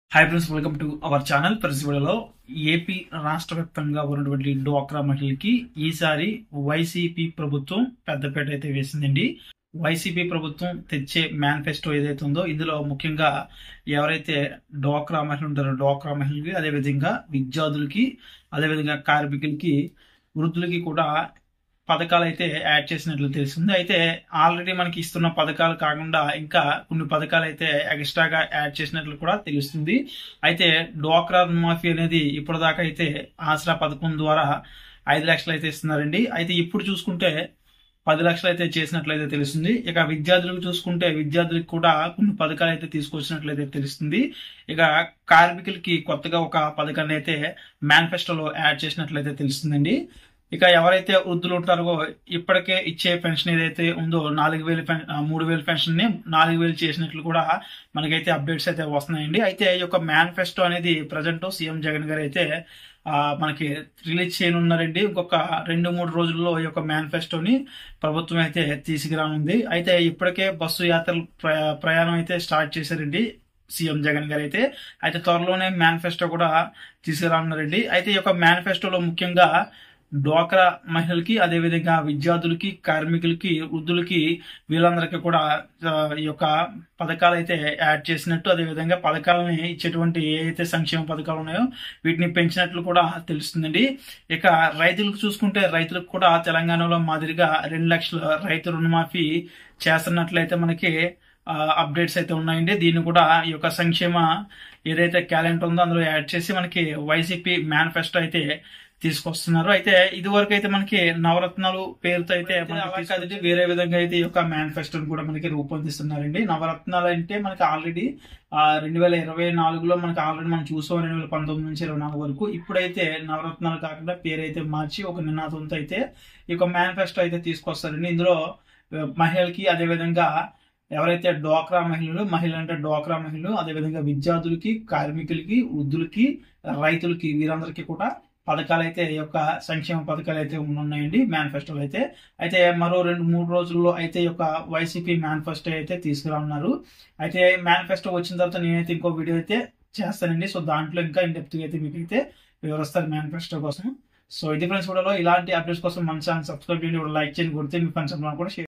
hi friends welcome to our channel ప్రతి వీడియోలో AP రాష్ట్ర వ్యాప్తంగా ఉన్నటువంటి డోక్రా మహిళలకి ఈసారి వైసీపీ ప్రభుత్వం పెద్దపేట అయితే వేసిందండి వైసీపీ ప్రభుత్వం తెచ్చే మేనిఫెస్టో ఏదైతే ఉందో ఇందులో ముఖ్యంగా ఎవరైతే డోక్రా మహిళలు ఉంటారో డోక్రా మహిళలకి అదేవిధంగా విద్యార్థులకి అదేవిధంగా కార్మికులకి వృద్ధులకి కూడా పథకాలు అయితే యాడ్ చేసినట్లు తెలిసింది అయితే ఆల్రెడీ మనకి ఇస్తున్న పథకాలు కాకుండా ఇంకా కొన్ని పథకాలు అయితే ఎక్స్ట్రాగా యాడ్ చేసినట్లు కూడా తెలుస్తుంది అయితే డోక్రా మాఫీ అనేది ఇప్పటిదాకా అయితే ఆసరా పథకం ద్వారా ఐదు లక్షలు అయితే ఇస్తున్నారండి అయితే ఇప్పుడు చూసుకుంటే పది లక్షలు అయితే చేసినట్లయితే తెలుస్తుంది ఇక విద్యార్థులకు చూసుకుంటే విద్యార్థులకు కూడా కొన్ని పథకాలు అయితే తీసుకొచ్చినట్లయితే తెలుస్తుంది ఇక కార్మికులకి కొత్తగా ఒక పథకాన్ని అయితే మేనిఫెస్టోలో యాడ్ చేసినట్లయితే తెలుస్తుందండి ఇక ఎవరైతే వృద్ధులు ఉంటారో ఇప్పటికే ఇచ్చే పెన్షన్ ఏదైతే ఉందో నాలుగు వేలు మూడు వేలు పెన్షన్ ని నాలుగు వేలు చేసినట్లు కూడా మనకైతే అప్డేట్స్ అయితే వస్తున్నాయండి అయితే ఈ యొక్క మేనిఫెస్టో అనేది ప్రజెంట్ సీఎం జగన్ గారు అయితే మనకి రిలీజ్ చేయనున్నారండి ఇంకొక రెండు మూడు రోజుల్లో ఈ యొక్క మేనిఫెస్టోని ప్రభుత్వం అయితే తీసుకురానుంది అయితే ఇప్పటికే బస్సు యాత్రలు ప్రయాణం అయితే స్టార్ట్ చేశారండి సీఎం జగన్ గారు అయితే అయితే త్వరలోనే మేనిఫెస్టో కూడా తీసుకురానున్నారండి అయితే ఈ యొక్క మేనిఫెస్టోలో ముఖ్యంగా డ్వాక్రా మహిళలకి అదేవిధంగా విద్యార్థులకి కార్మికులకి వృద్ధులకి వీళ్ళందరికీ కూడా ఈ యొక్క పథకాలు అయితే యాడ్ చేసినట్టు అదేవిధంగా పథకాలని ఇచ్చేటువంటి ఏ అయితే సంక్షేమ పథకాలు ఉన్నాయో వీటిని పెంచినట్లు కూడా తెలుస్తుందండి ఇక రైతులకు చూసుకుంటే రైతులకు కూడా తెలంగాణలో మాదిరిగా రెండు లక్షల రైతు రుణమాఫీ చేస్తున్నట్లయితే మనకి అప్డేట్స్ అయితే ఉన్నాయండి దీన్ని కూడా ఈ యొక్క సంక్షేమ ఏదైతే క్యాలెండర్ ఉందో అందులో యాడ్ చేసి మనకి వైసీపీ మేనిఫెస్టో అయితే తీసుకొస్తున్నారు అయితే ఇది వరకు అయితే మనకి నవరత్నాలు పేరుతో అయితే మనకి వేరే విధంగా అయితే ఈ యొక్క మేనిఫెస్టోని కూడా మనకి రూపొందిస్తున్నారండి నవరత్నాలు అంటే మనకి ఆల్రెడీ రెండు వేల ఇరవై నాలుగులో మనకి ఆల్రెడీ మనం చూసాం రెండు వేల పంతొమ్మిది నుంచి ఇరవై నాలుగు వరకు ఇప్పుడైతే నవరత్నాలు కాకుండా పేరు అయితే మార్చి ఒక నినాదంతో అయితే ఈ యొక్క మేనిఫెస్టో అయితే తీసుకొస్తారండి ఇందులో మహిళలకి అదేవిధంగా ఎవరైతే డోక్రా మహిళలు మహిళలు అంటే డోక్రా మహిళలు అదేవిధంగా విద్యార్థులకి కార్మికులకి వృద్ధులకి రైతులకి వీరందరికీ కూడా పథకాలు అయితే ఈ యొక్క సంక్షేమ పథకాలు అయితే ఉన్నాయండి మేనిఫెస్టోలు అయితే అయితే మరో రెండు మూడు రోజుల్లో అయితే ఈ యొక్క వైసీపీ మేనిఫెస్టో అయితే తీసుకురానున్నారు అయితే మేనిఫెస్టో వచ్చిన తర్వాత నేనైతే ఇంకో వీడియో అయితే చేస్తానండి సో దాంట్లో ఇంకా ఇన్ డెప్త్ అయితే మీకు అయితే వివరిస్తారు మేనిఫెస్టో కోసం సో ఇది ఫ్రెండ్స్ కూడా ఇలాంటి అప్డేట్స్ కోసం మన ఛానల్ సబ్స్క్రైబ్ చేయండి లైక్ చేయండి కొడితే మీ ఫ్రెండ్స్ కూడా షేర్